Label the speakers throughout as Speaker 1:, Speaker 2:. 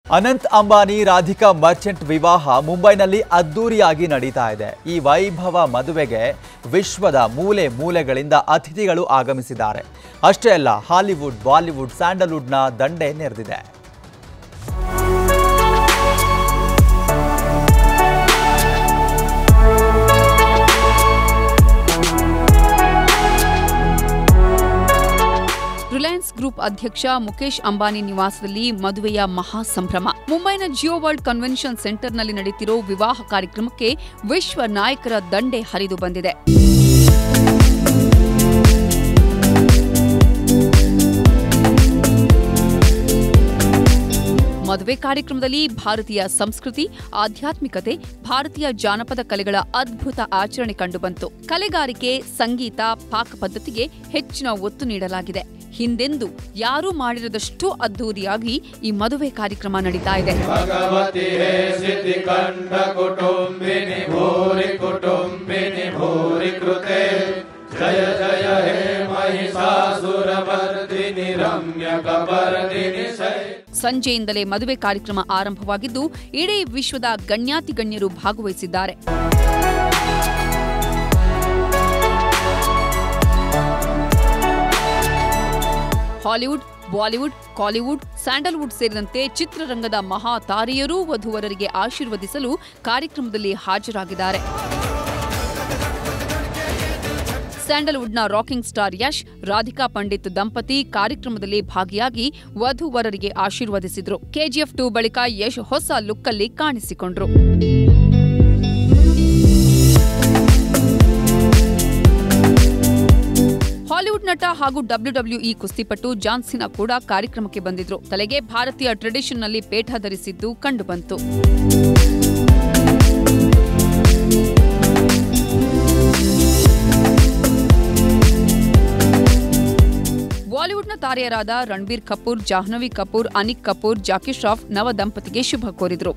Speaker 1: ಅನಂತ್ ಅಂಬಾನಿ ರಾಧಿಕಾ ಮರ್ಚೆಂಟ್ ವಿವಾಹ ಮುಂಬೈನಲ್ಲಿ ಅದ್ದೂರಿಯಾಗಿ ನಡೀತಾ ಇದೆ ಈ ವೈಭವ ಮದುವೆಗೆ ವಿಶ್ವದ ಮೂಲೆ ಮೂಲೆಗಳಿಂದ ಅತಿಥಿಗಳು ಆಗಮಿಸಿದ್ದಾರೆ ಅಷ್ಟೇ ಅಲ್ಲ ಹಾಲಿವುಡ್ ಬಾಲಿವುಡ್ ಸ್ಯಾಂಡಲ್ವುಡ್ನ ದಂಡೆ ನೆರೆದಿದೆ
Speaker 2: ರಿಲಯನ್ಸ್ ಗ್ರೂಪ್ ಅಧ್ಯಕ್ಷ ಮುಖೇಶ್ ಅಂಬಾನಿ ನಿವಾಸದಲ್ಲಿ ಮದುವೆಯ ಮಹಾ ಸಂಭ್ರಮ ಮುಂಬೈನ ಜಿಯೋ ವರ್ಲ್ಡ್ ಕನ್ವೆನ್ಷನ್ ಸೆಂಟರ್ನಲ್ಲಿ ನಡೆಯುತ್ತಿರೋ ವಿವಾಹ ಕಾರ್ಯಕ್ರಮಕ್ಕೆ ವಿಶ್ವ ನಾಯಕರ ದಂಡೆ ಹರಿದು ಬಂದಿದೆ ಮದುವೆ ಕಾರ್ಯಕ್ರಮದಲ್ಲಿ ಭಾರತೀಯ ಸಂಸ್ಕೃತಿ ಆಧ್ಯಾತ್ಮಿಕತೆ ಭಾರತೀಯ ಜಾನಪದ ಕಲೆಗಳ ಅದ್ಭುತ ಆಚರಣೆ ಕಂಡುಬಂತು ಕಲೆಗಾರಿಕೆ ಸಂಗೀತ ಪಾಕ ಪದ್ಧತಿಗೆ ಹೆಚ್ಚಿನ ಒತ್ತು ನೀಡಲಾಗಿದೆ ಹಿಂದೆಂದು ಯಾರೂ ಮಾಡಿರದಷ್ಟು ಅದ್ದೂರಿಯಾಗಿ ಈ ಮದುವೆ ಕಾರ್ಯಕ್ರಮ ನಡೀತಾ ಇದೆ
Speaker 3: भगवति हे सिद्धिकण्ठ कुटुम्बिनि भूरि कुटुम्बिनि भूरि कृते जय जय हे महिषासुरमर्दिनि रम्यकपर्दिनि शै
Speaker 2: ಸಂಜೆಯಿಂದಲೇ ಮದುವೆ ಕಾರ್ಯಕ್ರಮ ಆರಂಭವಾಗಿದ್ದು ಇಡೀ ವಿಶ್ವದ ಗಣ್ಯಾತಿ ಗಣ್ಯರು ಭಾಗವಹಿಸಿದ್ದಾರೆ ಹಾಲಿವುಡ್ ಬಾಲಿವುಡ್ ಕಾಲಿವುಡ್ ಸ್ಯಾಂಡಲ್ವುಡ್ ಸೇರಿದಂತೆ ಚಿತ್ರರಂಗದ ಮಹಾ ತಾರೆಯರೂ ವಧುವರರಿಗೆ ಆಶೀರ್ವದಿಸಲು ಕಾರ್ಯಕ್ರಮದಲ್ಲಿ ಹಾಜರಾಗಿದ್ದಾರೆ ಸ್ಯಾಂಡಲ್ವುಡ್ನ ರಾಕಿಂಗ್ ಸ್ಟಾರ್ ಯಶ್ ರಾಧಿಕಾ ಪಂಡಿತ್ ದಂಪತಿ ಕಾರ್ಯಕ್ರಮದಲ್ಲಿ ಭಾಗಿಯಾಗಿ ವಧುವರರಿಗೆ ಆಶೀರ್ವದಿಸಿದ್ರು ಕೆಜಿಎಫ್ ಟು ಬಳಿಕ ಯಶ್ ಹೊಸ ಲುಕ್ಕಲ್ಲಿ ಕಾಣಿಸಿಕೊಂಡ್ರು ಹಾಲಿವುಡ್ ನಟ ಹಾಗೂ ಡಬ್ಲ್ಯೂಡಬ್ಲ್ಯೂಇ ಕುಸ್ತಿಪಟು ಜಾನ್ಸಿನಾ ಕೂಡ ಕಾರ್ಯಕ್ರಮಕ್ಕೆ ಬಂದಿದ್ರು ತಲೆಗೆ ಭಾರತೀಯ ಟ್ರೆಡಿಷನ್ನಲ್ಲಿ ಪೇಠ ಧರಿಸಿದ್ದು ಕಂಡುಬಂತು ಬಾಲಿವುಡ್ನ ತಾರೆಯರಾದ ರಣಬೀರ್ ಕಪೂರ್ ಜಾಹ್ನವಿ ಕಪೂರ್ ಅನಿಕ್ ಕಪೂರ್ ಜಾಕಿ ಶ್ರಾಫ್ ನವ ದಂಪತಿಗೆ ಶುಭ ಕೋರಿದ್ರು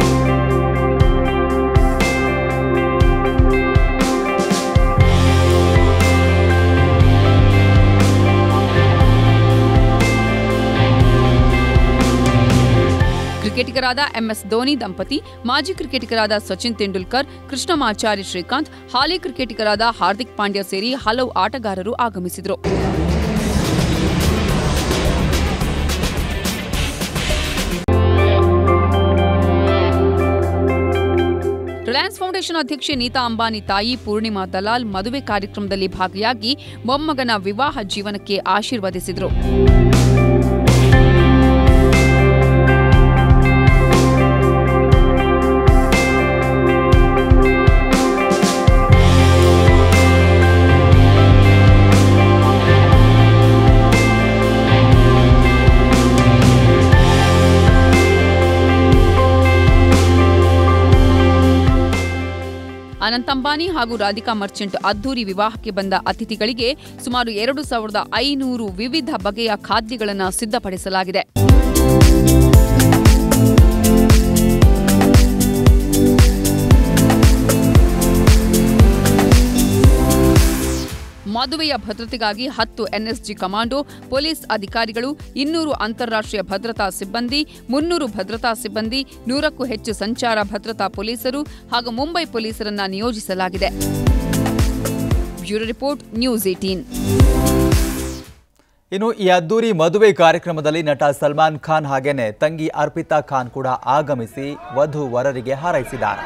Speaker 2: ಕ್ರಿಕೆಟಿಗರಾದ ಎಂಎಸ್ ಧೋನಿ ದಂಪತಿ ಮಾಜಿ ಕ್ರಿಕೆಟಿಗರಾದ ಸಚಿನ್ ತೆಂಡೂಲ್ಕರ್ ಕೃಷ್ಣಮಾಚಾರಿ ಶ್ರೀಕಾಂತ್ ಹಾಲಿ ಕ್ರಿಕೆಟಿಗರಾದ ಹಾರ್ದಿಕ್ ಪಾಂಡ್ಯ ಸೇರಿ ಹಲವು ಆಟಗಾರರು ಆಗಮಿಸಿದರು ರಿಲಯನ್ಸ್ ಫೌಂಡೇಶನ್ ಅಧ್ಯಕ್ಷೆ ನೀತಾ ಅಂಬಾನಿ ತಾಯಿ ಪೂರ್ಣಿಮಾ ದಲಾಲ್ ಮದುವೆ ಕಾರ್ಯಕ್ರಮದಲ್ಲಿ ಭಾಗಿಯಾಗಿ ಮೊಮ್ಮಗನ ವಿವಾಹ ಜೀವನಕ್ಕೆ ಆಶೀರ್ವದಿಸಿದರು ಅನಂತ್ ಅಂಬಾನಿ ಹಾಗೂ ರಾಧಿಕಾ ಮರ್ಚೆಂಟ್ ಅದ್ದೂರಿ ವಿವಾಹಕ್ಕೆ ಬಂದ ಅತಿಥಿಗಳಿಗೆ ಸುಮಾರು ಎರಡು ಸಾವಿರದ ಐನೂರು ವಿವಿಧ ಬಗೆಯ ಖಾದ್ಯಗಳನ್ನು ಸಿದ್ಧಪಡಿಸಲಾಗಿದೆ ಮದುವೆಯ ಭದ್ರತೆಗಾಗಿ ಹತ್ತು ಎನ್ಎಸ್ಜಿ ಕಮಾಂಡೋ ಪೊಲೀಸ್ ಅಧಿಕಾರಿಗಳು ಇನ್ನೂರು ಅಂತಾರಾಷ್ಟ್ರೀಯ ಭದ್ರತಾ ಸಿಬ್ಬಂದಿ ಮುನ್ನೂರು ಭದ್ರತಾ ಸಿಬ್ಬಂದಿ ನೂರಕ್ಕೂ ಹೆಚ್ಚು ಸಂಚಾರ ಭದ್ರತಾ ಪೊಲೀಸರು ಹಾಗೂ ಮುಂಬೈ ಪೊಲೀಸರನ್ನ ನಿಯೋಜಿಸಲಾಗಿದೆ ಬ್ಯೂರೋ ರಿಪೋರ್ಟ್ ನ್ಯೂಸ್ ಏಟೀನ್
Speaker 1: ಇನ್ನು ಈ ಅದ್ದೂರಿ ಮದುವೆ ಕಾರ್ಯಕ್ರಮದಲ್ಲಿ ನಟ ಸಲ್ಮಾನ್ ಖಾನ್ ಹಾಗೇನೆ ತಂಗಿ ಅರ್ಪಿತಾ ಖಾನ್ ಕೂಡ ಆಗಮಿಸಿ ವಧು ವರರಿಗೆ ಹಾರೈಸಿದ್ದಾರೆ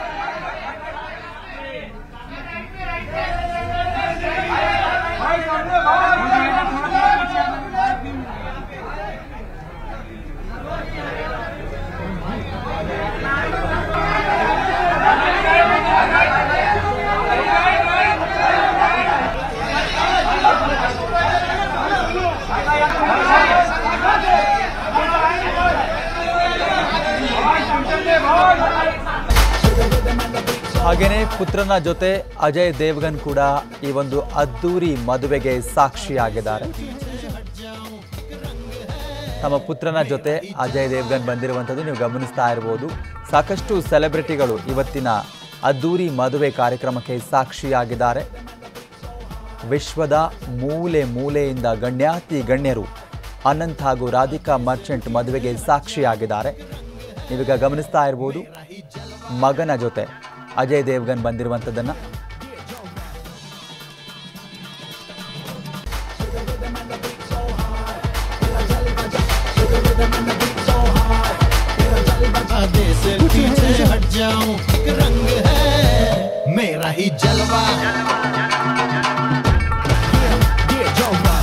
Speaker 1: ಹಾಗೇನೆ ಪುತ್ರನ ಜೊತೆ ಅಜಯ್ ದೇವ್ಗನ್ ಕೂಡ ಈ ಒಂದು ಅದ್ದೂರಿ ಮದುವೆಗೆ ಸಾಕ್ಷಿಯಾಗಿದ್ದಾರೆ ತಮ್ಮ ಪುತ್ರನ ಜೊತೆ ಅಜಯ್ ದೇವ್ಗನ್ ಬಂದಿರುವಂಥದ್ದು ನೀವು ಗಮನಿಸ್ತಾ ಇರ್ಬೋದು ಸಾಕಷ್ಟು ಸೆಲೆಬ್ರಿಟಿಗಳು ಇವತ್ತಿನ ಅದ್ದೂರಿ ಮದುವೆ ಕಾರ್ಯಕ್ರಮಕ್ಕೆ ಸಾಕ್ಷಿಯಾಗಿದ್ದಾರೆ ವಿಶ್ವದ ಮೂಲೆ ಮೂಲೆಯಿಂದ ಗಣ್ಯಾತಿ ಗಣ್ಯರು ಅನಂತ್ ಹಾಗೂ ರಾಧಿಕಾ ಮರ್ಚೆಂಟ್ ಮದುವೆಗೆ ಸಾಕ್ಷಿಯಾಗಿದ್ದಾರೆ ನೀವೀಗ ಗಮನಿಸ್ತಾ ಇರ್ಬೋದು ಮಗನ ಜೊತೆ ಅಜಯ್ ದೇವ್ಗನ್ ಬಂದಿರುವಂಥದ್ದನ್ನು
Speaker 4: आधे से पीछे हट जाऊं एक रंग है मेरा ही जलवा ये जलवा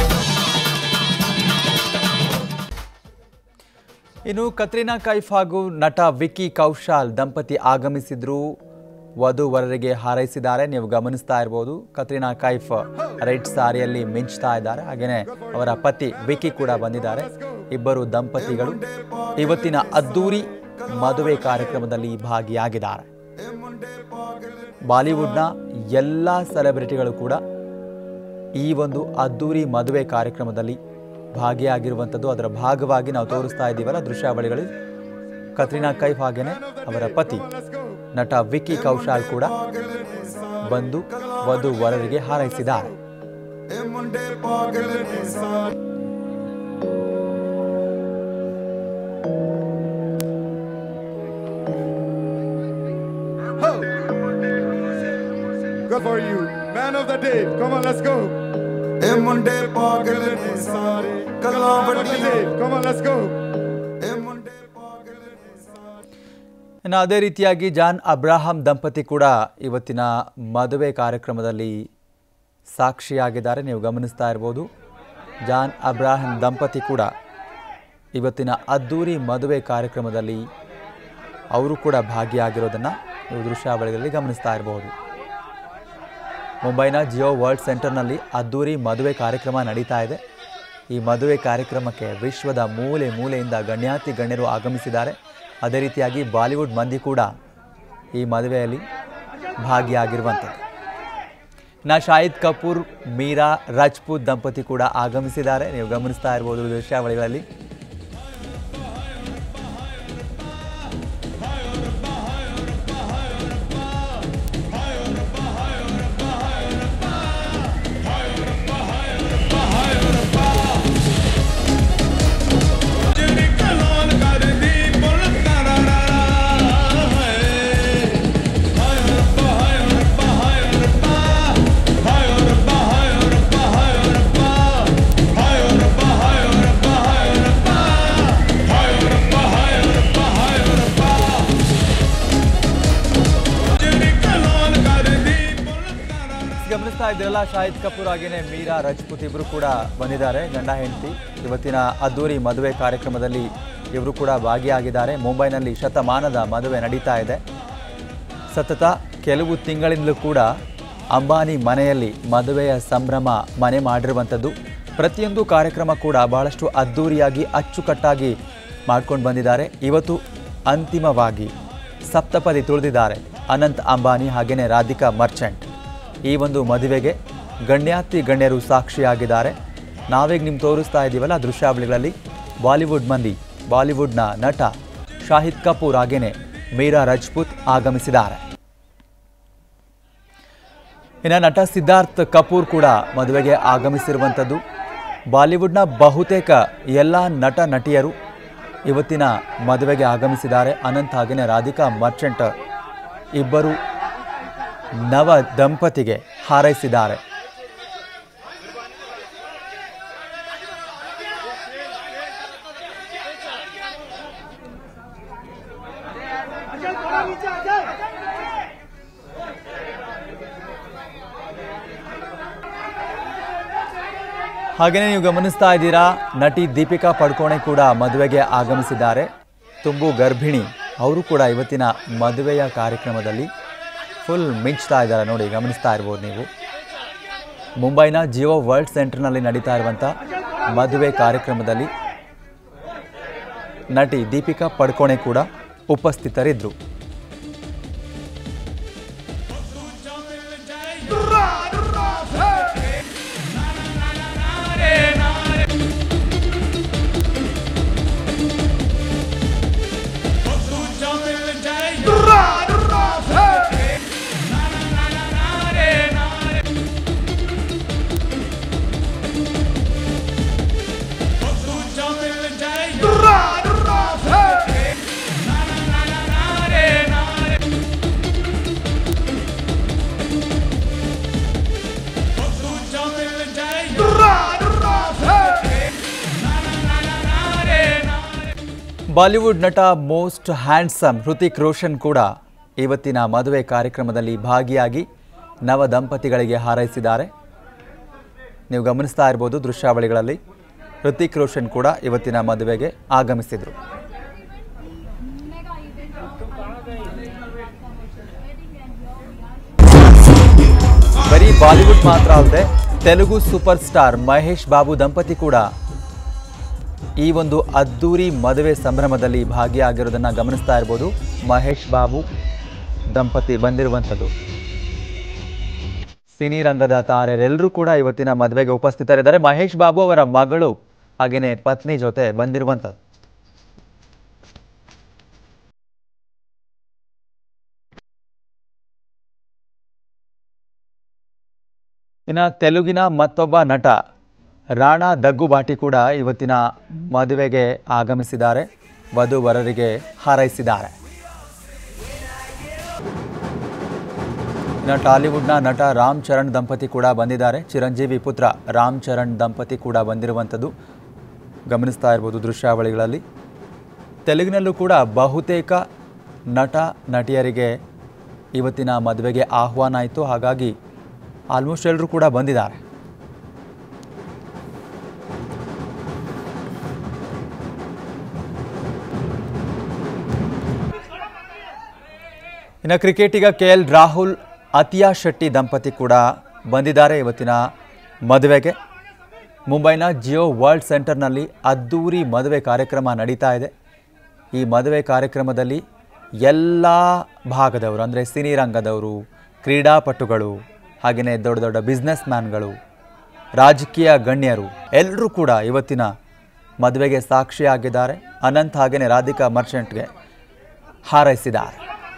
Speaker 1: ಇನ್ನು ಕತ್ರಿನಾ ಕೈಫ್ ಹಾಗೂ ನಟ ವಿಕ್ಕಿ ಕೌಶಾಲ್ ದಂಪತಿ ಆಗಮಿಸಿದ್ರು ವಧು ವರರಿಗೆ ಹಾರೈಸಿದ್ದಾರೆ ನೀವು ಗಮನಿಸ್ತಾ ಇರ್ಬೋದು ಕತ್ರಿನಾ ಕೈಫ್ ರೈಟ್ ಸಾರಿಯಲ್ಲಿ ಮಿಂಚ್ತಾ ಇದ್ದಾರೆ ಹಾಗೆಯೇ ಅವರ ಪತಿ ವಿಕ್ಕಿ ಕೂಡ ಬಂದಿದ್ದಾರೆ ಇಬ್ಬರು ದಂಪತಿಗಳು ಇವತ್ತಿನ ಅದ್ದೂರಿ ಮದುವೆ ಕಾರ್ಯಕ್ರಮದಲ್ಲಿ ಭಾಗಿಯಾಗಿದ್ದಾರೆ ಬಾಲಿವುಡ್ನ ಎಲ್ಲ ಸೆಲೆಬ್ರಿಟಿಗಳು ಕೂಡ ಈ ಒಂದು ಅದ್ದೂರಿ ಮದುವೆ ಕಾರ್ಯಕ್ರಮದಲ್ಲಿ ಭಾಗಿಯಾಗಿರುವಂಥದ್ದು ಅದರ ಭಾಗವಾಗಿ ನಾವು ತೋರಿಸ್ತಾ ಇದ್ದೀವಲ್ಲ ದೃಶ್ಯಾವಳಿಗಳು ಕತ್ರಿನಾ ಕೈಫ್ ಹಾಗೇನೆ ಅವರ ಪತಿ ನಟ ವಿಕ್ಕಿ ಕೌಶಾಲ್ ಕೂಡ ಬಂದು ವಧು ವರರಿಗೆ ಹಾರೈಸಿದ್ದಾರೆ
Speaker 5: Good for you. Man of the day. Come on, let's go.
Speaker 6: ਇਹ ਮੁੰਡੇ ਪਾਗਲ ਨੇ ਸਾਰੇ ਗੱਲਾਂ
Speaker 5: Man of the
Speaker 6: ਵੱਡੀਆਂ
Speaker 5: day. Come on, let's go.
Speaker 6: ਇਹ ਮੁੰਡੇ ਪਾਗਲ ਨੇ ਸਾਰੇ
Speaker 1: ಇನ್ನು ಅದೇ ರೀತಿಯಾಗಿ ಜಾನ್ ಅಬ್ರಾಹಂ ದಂಪತಿ ಕೂಡ ಇವತ್ತಿನ ಮದುವೆ ಕಾರ್ಯಕ್ರಮದಲ್ಲಿ ಸಾಕ್ಷಿಯಾಗಿದ್ದಾರೆ ನೀವು ಗಮನಿಸ್ತಾ ಇರ್ಬೋದು ಜಾನ್ ಅಬ್ರಾಹಂ ದಂಪತಿ ಕೂಡ ಇವತ್ತಿನ ಅದ್ದೂರಿ ಮದುವೆ ಕಾರ್ಯಕ್ರಮದಲ್ಲಿ ಅವರು ಕೂಡ ಭಾಗಿಯಾಗಿರೋದನ್ನು ನೀವು ದೃಶ್ಯಾವಳಿಗಳಲ್ಲಿ ಗಮನಿಸ್ತಾ ಇರಬಹುದು ಮುಂಬೈನ ಜಿಯೋ ವರ್ಲ್ಡ್ ಸೆಂಟರ್ನಲ್ಲಿ ಅದ್ದೂರಿ ಮದುವೆ ಕಾರ್ಯಕ್ರಮ ನಡೀತಾ ಇದೆ ಈ ಮದುವೆ ಕಾರ್ಯಕ್ರಮಕ್ಕೆ ವಿಶ್ವದ ಮೂಲೆ ಮೂಲೆಯಿಂದ ಗಣ್ಯಾತಿ ಗಣ್ಯರು ಆಗಮಿಸಿದ್ದಾರೆ ಅದೇ ರೀತಿಯಾಗಿ ಬಾಲಿವುಡ್ ಮಂದಿ ಕೂಡ ಈ ಮದುವೆಯಲ್ಲಿ ಭಾಗಿಯಾಗಿರುವಂಥದ್ದು ನಾ ಶಾಹಿದ್ ಕಪೂರ್ ಮೀರಾ ರಾಜ್ಪೂತ್ ದಂಪತಿ ಕೂಡ ಆಗಮಿಸಿದ್ದಾರೆ ನೀವು ಗಮನಿಸ್ತಾ ಇರ್ಬೋದು ದೃಶ್ಯಾವಳಿಗಳಲ್ಲಿ ಗಮನಿಸ್ತಾ ಇದ್ದೀರಲ್ಲ ಶಾಹಿದ್ ಕಪೂರ್ ಹಾಗೇನೆ ಮೀರಾ ರಜಪೂತ್ ಇವರು ಕೂಡ ಬಂದಿದ್ದಾರೆ ಗಂಡ ಹೆಂಡತಿ ಇವತ್ತಿನ ಅದ್ದೂರಿ ಮದುವೆ ಕಾರ್ಯಕ್ರಮದಲ್ಲಿ ಇವರು ಕೂಡ ಭಾಗಿಯಾಗಿದ್ದಾರೆ ಮುಂಬೈನಲ್ಲಿ ಶತಮಾನದ ಮದುವೆ ನಡೀತಾ ಇದೆ ಸತತ ಕೆಲವು ತಿಂಗಳಿಂದಲೂ ಕೂಡ ಅಂಬಾನಿ ಮನೆಯಲ್ಲಿ ಮದುವೆಯ ಸಂಭ್ರಮ ಮನೆ ಮಾಡಿರುವಂಥದ್ದು ಪ್ರತಿಯೊಂದು ಕಾರ್ಯಕ್ರಮ ಕೂಡ ಬಹಳಷ್ಟು ಅದ್ಧೂರಿಯಾಗಿ ಅಚ್ಚುಕಟ್ಟಾಗಿ ಮಾಡ್ಕೊಂಡು ಬಂದಿದ್ದಾರೆ ಇವತ್ತು ಅಂತಿಮವಾಗಿ ಸಪ್ತಪದಿ ತುಳಿದಿದ್ದಾರೆ ಅನಂತ್ ಅಂಬಾನಿ ಹಾಗೆಯೇ ರಾಧಿಕಾ ಮರ್ಚೆಂಟ್ ಈ ಒಂದು ಮದುವೆಗೆ ಗಣ್ಯಾತಿ ಗಣ್ಯರು ಸಾಕ್ಷಿಯಾಗಿದ್ದಾರೆ ನಾವೀಗ ನಿಮ್ಗೆ ತೋರಿಸ್ತಾ ಇದ್ದೀವಲ್ಲ ದೃಶ್ಯಾವಳಿಗಳಲ್ಲಿ ಬಾಲಿವುಡ್ ಮಂದಿ ಬಾಲಿವುಡ್ನ ನಟ ಶಾಹಿದ್ ಕಪೂರ್ ಹಾಗೆಯೇ ಮೀರಾ ರಜಪೂತ್ ಆಗಮಿಸಿದ್ದಾರೆ ಇನ್ನು ನಟ ಸಿದ್ಧಾರ್ಥ್ ಕಪೂರ್ ಕೂಡ ಮದುವೆಗೆ ಆಗಮಿಸಿರುವಂಥದ್ದು ಬಾಲಿವುಡ್ನ ಬಹುತೇಕ ಎಲ್ಲ ನಟ ನಟಿಯರು ಇವತ್ತಿನ ಮದುವೆಗೆ ಆಗಮಿಸಿದ್ದಾರೆ ಅನಂತ್ ಹಾಗೆಯೇ ರಾಧಿಕಾ ಮರ್ಚೆಂಟ್ ಇಬ್ಬರು ನವ ದಂಪತಿಗೆ ಹಾರೈಸಿದ್ದಾರೆ ಹಾಗೆಯೇ ನೀವು ಗಮನಿಸ್ತಾ ಇದ್ದೀರಾ ನಟಿ ದೀಪಿಕಾ ಪಡ್ಕೋಣೆ ಕೂಡ ಮದುವೆಗೆ ಆಗಮಿಸಿದ್ದಾರೆ ತುಂಬು ಗರ್ಭಿಣಿ ಅವರು ಕೂಡ ಇವತ್ತಿನ ಮದುವೆಯ ಕಾರ್ಯಕ್ರಮದಲ್ಲಿ ಫುಲ್ ಮಿಂಚ್ತಾ ಇದ್ದಾರೆ ನೋಡಿ ಗಮನಿಸ್ತಾ ಇರ್ಬೋದು ನೀವು ಮುಂಬೈನ ಜಿಯೋ ವರ್ಲ್ಡ್ ಸೆಂಟರ್ನಲ್ಲಿ ನಡೀತಾ ಇರುವಂಥ ಮದುವೆ ಕಾರ್ಯಕ್ರಮದಲ್ಲಿ ನಟಿ ದೀಪಿಕಾ ಪಡ್ಕೋಣೆ ಕೂಡ ಉಪಸ್ಥಿತರಿದ್ದರು ಬಾಲಿವುಡ್ ನಟ ಮೋಸ್ಟ್ ಹ್ಯಾಂಡ್ಸಮ್ ಹೃತಿಕ್ ರೋಷನ್ ಕೂಡ ಇವತ್ತಿನ ಮದುವೆ ಕಾರ್ಯಕ್ರಮದಲ್ಲಿ ಭಾಗಿಯಾಗಿ ನವ ದಂಪತಿಗಳಿಗೆ ಹಾರೈಸಿದ್ದಾರೆ ನೀವು ಗಮನಿಸ್ತಾ ಇರ್ಬೋದು ದೃಶ್ಯಾವಳಿಗಳಲ್ಲಿ ಹೃತಿಕ್ ರೋಷನ್ ಕೂಡ ಇವತ್ತಿನ ಮದುವೆಗೆ ಆಗಮಿಸಿದರು ಬರೀ ಬಾಲಿವುಡ್ ಮಾತ್ರ ಅಲ್ಲದೆ ತೆಲುಗು ಸೂಪರ್ ಸ್ಟಾರ್ ಮಹೇಶ್ ಬಾಬು ದಂಪತಿ ಕೂಡ ಈ ಒಂದು ಅದ್ದೂರಿ ಮದುವೆ ಸಂಭ್ರಮದಲ್ಲಿ ಭಾಗಿಯಾಗಿರೋದನ್ನ ಗಮನಿಸ್ತಾ ಇರ್ಬೋದು ಮಹೇಶ್ ಬಾಬು ದಂಪತಿ ಬಂದಿರುವಂಥದ್ದು ಸಿನಿ ರಂಗದ ತಾರೆರೆಲ್ಲರೂ ಕೂಡ ಇವತ್ತಿನ ಮದುವೆಗೆ ಉಪಸ್ಥಿತರಿದ್ದಾರೆ ಮಹೇಶ್ ಬಾಬು ಅವರ ಮಗಳು ಹಾಗೆಯೇ ಪತ್ನಿ ಜೊತೆ ಬಂದಿರುವಂಥದ್ದು ಇನ್ನು ತೆಲುಗಿನ ಮತ್ತೊಬ್ಬ ನಟ ರಾಣಾ ದಗ್ಗುಬಾಟಿ ಕೂಡ ಇವತ್ತಿನ ಮದುವೆಗೆ ಆಗಮಿಸಿದ್ದಾರೆ ವಧು ವರರಿಗೆ ಹಾರೈಸಿದ್ದಾರೆ ಇನ್ನು ಟಾಲಿವುಡ್ನ ನಟ ರಾಮ್ ಚರಣ್ ದಂಪತಿ ಕೂಡ ಬಂದಿದ್ದಾರೆ ಚಿರಂಜೀವಿ ಪುತ್ರ ರಾಮ್ ಚರಣ್ ದಂಪತಿ ಕೂಡ ಬಂದಿರುವಂಥದ್ದು ಗಮನಿಸ್ತಾ ಇರ್ಬೋದು ದೃಶ್ಯಾವಳಿಗಳಲ್ಲಿ ತೆಲುಗಿನಲ್ಲೂ ಕೂಡ ಬಹುತೇಕ ನಟ ನಟಿಯರಿಗೆ ಇವತ್ತಿನ ಮದುವೆಗೆ ಆಹ್ವಾನ ಆಯಿತು ಹಾಗಾಗಿ ಆಲ್ಮೋಸ್ಟ್ ಎಲ್ಲರೂ ಕೂಡ ಬಂದಿದ್ದಾರೆ ಇನ್ನು ಕ್ರಿಕೆಟಿಗ ಕೆ ಎಲ್ ರಾಹುಲ್ ಅತಿಯಾ ಶೆಟ್ಟಿ ದಂಪತಿ ಕೂಡ ಬಂದಿದ್ದಾರೆ ಇವತ್ತಿನ ಮದುವೆಗೆ ಮುಂಬೈನ ಜಿಯೋ ವರ್ಲ್ಡ್ ಸೆಂಟರ್ನಲ್ಲಿ ಅದ್ದೂರಿ ಮದುವೆ ಕಾರ್ಯಕ್ರಮ ನಡೀತಾ ಇದೆ ಈ ಮದುವೆ ಕಾರ್ಯಕ್ರಮದಲ್ಲಿ ಎಲ್ಲ ಭಾಗದವರು ಅಂದರೆ ಸಿನಿ ರಂಗದವರು ಕ್ರೀಡಾಪಟುಗಳು ಹಾಗೆಯೇ ದೊಡ್ಡ ದೊಡ್ಡ ಬಿಸ್ನೆಸ್ ಮ್ಯಾನ್ಗಳು ರಾಜಕೀಯ ಗಣ್ಯರು ಎಲ್ಲರೂ ಕೂಡ ಇವತ್ತಿನ ಮದುವೆಗೆ ಸಾಕ್ಷಿಯಾಗಿದ್ದಾರೆ ಅನಂತ್ ಹಾಗೆಯೇ ರಾಧಿಕಾ ಮರ್ಚೆಂಟ್ಗೆ ಹಾರೈಸಿದ್ದಾರೆ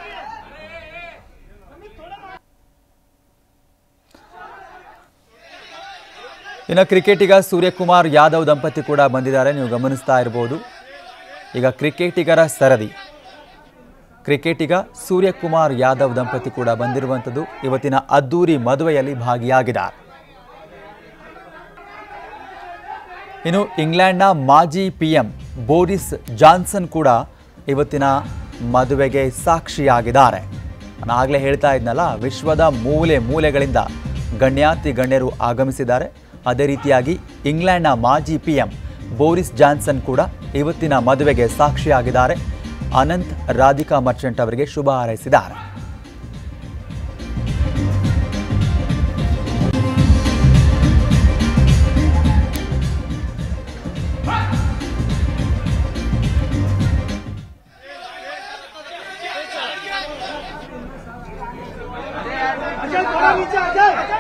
Speaker 1: ಇನ್ನು ಕ್ರಿಕೆಟಿಗ ಸೂರ್ಯಕುಮಾರ್ ಯಾದವ್ ದಂಪತಿ ಕೂಡ ಬಂದಿದ್ದಾರೆ ನೀವು ಗಮನಿಸ್ತಾ ಇರ್ಬೋದು ಈಗ ಕ್ರಿಕೆಟಿಗರ ಸರದಿ ಕ್ರಿಕೆಟಿಗ ಸೂರ್ಯಕುಮಾರ್ ಯಾದವ್ ದಂಪತಿ ಕೂಡ ಬಂದಿರುವಂಥದ್ದು ಇವತ್ತಿನ ಅದ್ದೂರಿ ಮದುವೆಯಲ್ಲಿ ಭಾಗಿಯಾಗಿದ್ದಾರೆ ಇನ್ನು ಇಂಗ್ಲೆಂಡ್ನ ಮಾಜಿ ಪಿ ಎಂ ಬೋರಿಸ್ ಜಾನ್ಸನ್ ಕೂಡ ಇವತ್ತಿನ ಮದುವೆಗೆ ಸಾಕ್ಷಿಯಾಗಿದ್ದಾರೆ ನಾನು ಆಗಲೇ ಹೇಳ್ತಾ ಇದ್ನಲ್ಲ ವಿಶ್ವದ ಮೂಲೆ ಮೂಲೆಗಳಿಂದ ಗಣ್ಯಾತಿ ಗಣ್ಯರು ಆಗಮಿಸಿದ್ದಾರೆ ಅದೇ ರೀತಿಯಾಗಿ ಇಂಗ್ಲೆಂಡ್ನ ಮಾಜಿ ಪಿ ಎಂ ಬೋರಿಸ್ ಜಾನ್ಸನ್ ಕೂಡ ಇವತ್ತಿನ ಮದುವೆಗೆ ಸಾಕ್ಷಿಯಾಗಿದ್ದಾರೆ ಅನಂತ್ ರಾಧಿಕಾ ಮರ್ಚೆಂಟ್ ಅವರಿಗೆ ಶುಭ ಹಾರೈಸಿದ್ದಾರೆ
Speaker 7: थोड़ा नीचे आ जाए